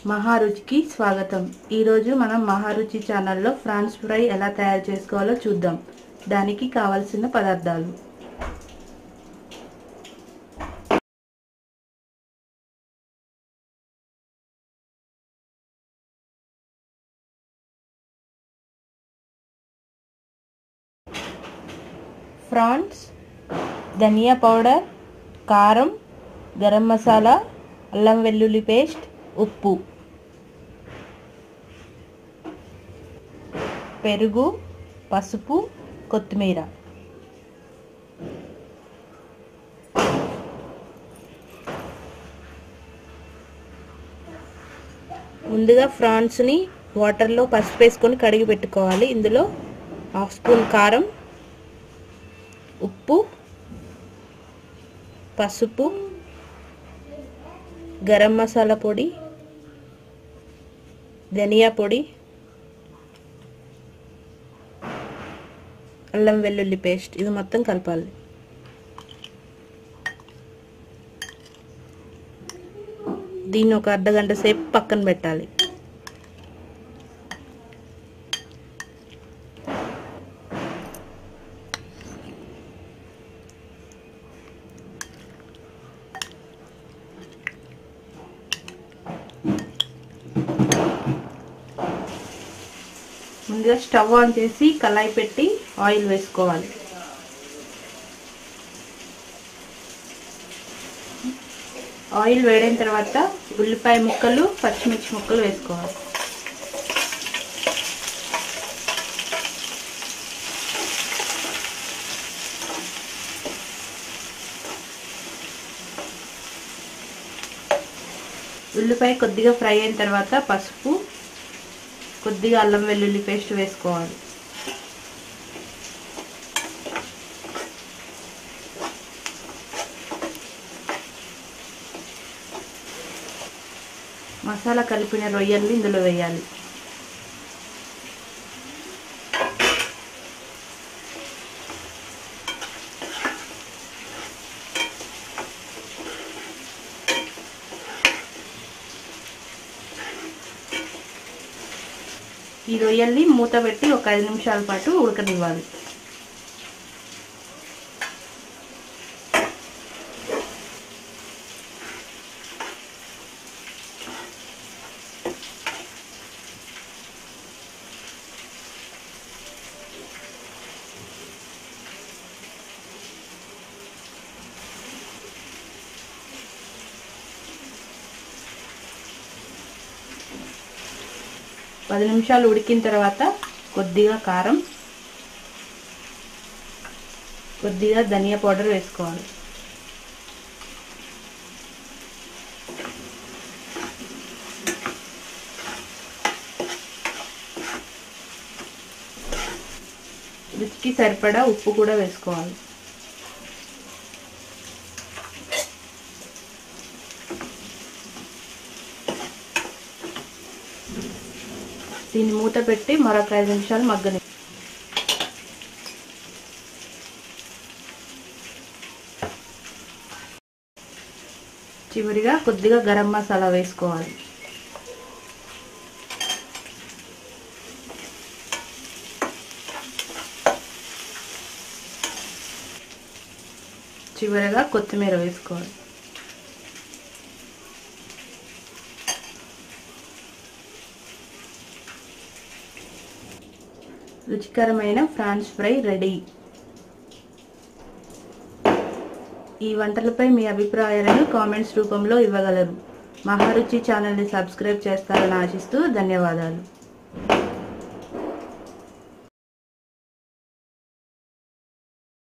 మహారుచికి స్వాగతం ఈరోజు మనం మహారుచి ఛానల్లో ఫ్రాన్స్ ఫ్రై ఎలా తయారు చేసుకోవాలో చూద్దాం దానికి కావలసిన పదార్థాలు ఫ్రాన్స్ ధనియా పౌడర్ కారం గరం మసాలా అల్లం వెల్లుల్లి పేస్ట్ ఉప్పు పెరుగు పసుపు కొత్తిమీర ముందుగా ఫ్రాన్స్ని వాటర్లో పసుపు వేసుకొని కడిగి పెట్టుకోవాలి ఇందులో హాఫ్ స్పూన్ కారం ఉప్పు పసుపు గరం మసాలా పొడి ధనియా పొడి అల్లం వెల్లుల్లి పేస్ట్ ఇది మొత్తం కలపాలి దీన్ని ఒక అర్ధ గంట సేపు పక్కన పెట్టాలి ముందుగా స్టవ్ ఆన్ చేసి కళాయి పెట్టి ఆయిల్ వేసుకోవాలి ఆయిల్ వేడైన తర్వాత ఉల్లిపాయ ముక్కలు పచ్చిమిర్చి ముక్కలు వేసుకోవాలి ఉల్లిపాయ కొద్దిగా ఫ్రై అయిన తర్వాత పసుపు కొద్దిగా అల్లం వెల్లుల్లి పేస్ట్ వేసుకోవాలి మసాలా కలిపిన రొయ్యల్ని ఇందులో వేయాలి ఈ రొయ్యల్ని మూత పెట్టి ఒక ఐదు నిమిషాల పాటు ఉడకనివ్వాలి పది నిమిషాలు ఉడికిన తర్వాత కొద్దిగా కారం కొద్దిగా ధనియా పౌడర్ వేసుకోవాలి రుచికి సరిపడా ఉప్పు కూడా వేసుకోవాలి దీన్ని మూత పెట్టి మరొక ఐదు నిమిషాలు మగ్గని చివరిగా కొద్దిగా గరం మసాలా వేసుకోవాలి చివరిగా కొత్తిమీర వేసుకోవాలి రుచికరమైన ఫ్రాన్స్ ఫ్రై రెడీ ఈ వంటలపై మీ అభిప్రాయాలను కామెంట్స్ రూపంలో ఇవ్వగలరు మహారుచి ఛానల్ని సబ్స్క్రైబ్ చేస్తారని ఆశిస్తూ ధన్యవాదాలు